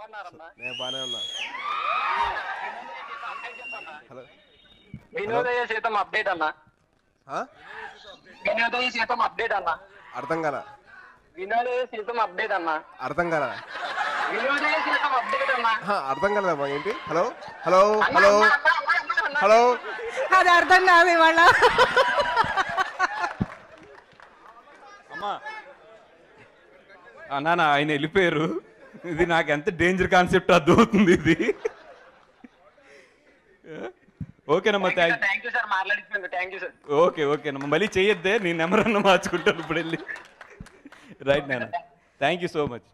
బాగున్నారన్నా నేను బాగానే ఉన్నా హలో వినోదయ సీతం అప్డేట్ అన్నా ఆ? వినోదయ సీతం అప్డేట్ అన్నా అర్థం కాల వినోదయ సీతం అప్డేట్ అన్నా అర్థం కాల వినోదయ సీతం అప్డేట్ అన్నా ఆహా, అర్థం కాలేదమ్మా ఏంటి హలో హలో హలో హలో అది అర్థం కాదు ఇవాళ అమ్మా అన్నా నా ఆయన వెళ్ళిపోయారు ఇది నాకు ఎంత డేంజర్ కాన్సెప్ట్ అర్థమవుతుంది ఇది ఓకేనమ్మా థ్యాంక్ థ్యాంక్ యూ సార్ మాట్లాడించినందుకు థ్యాంక్ యూ సార్ ఓకే ఓకేనమ్మా మళ్ళీ చెయ్యొద్దే నీ నెంబర్ అన్న మార్చుకుంటాను ఇప్పుడు వెళ్ళి రైట్ నాన్న థ్యాంక్ యూ సో మచ్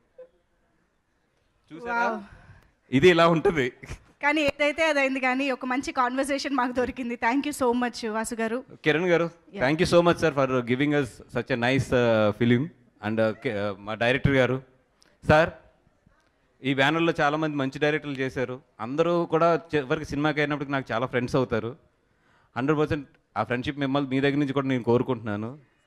చూసారా ఇది ఇలా ఉంటుంది కానీ ఏదైతే అదైంది కానీ ఒక మంచి కాన్వర్సేషన్ మాకు దొరికింది thank you so much Vasu garu Kiran garu thank you so much sir for giving us such a nice film and మా డైరెక్టర్ గారు సార్ ఈ బ్యానర్లో చాలా మంది మంచి డైరెక్టర్లు చేశారు అందరూ కూడా చివరికి సినిమాకి అయినప్పటికి నాకు చాలా ఫ్రెండ్స్ అవుతారు హండ్రెడ్ పర్సెంట్ ఆ ఫ్రెండ్షిప్ మిమ్మల్ని మీ దగ్గర నుంచి కూడా నేను కోరుకుంటున్నాను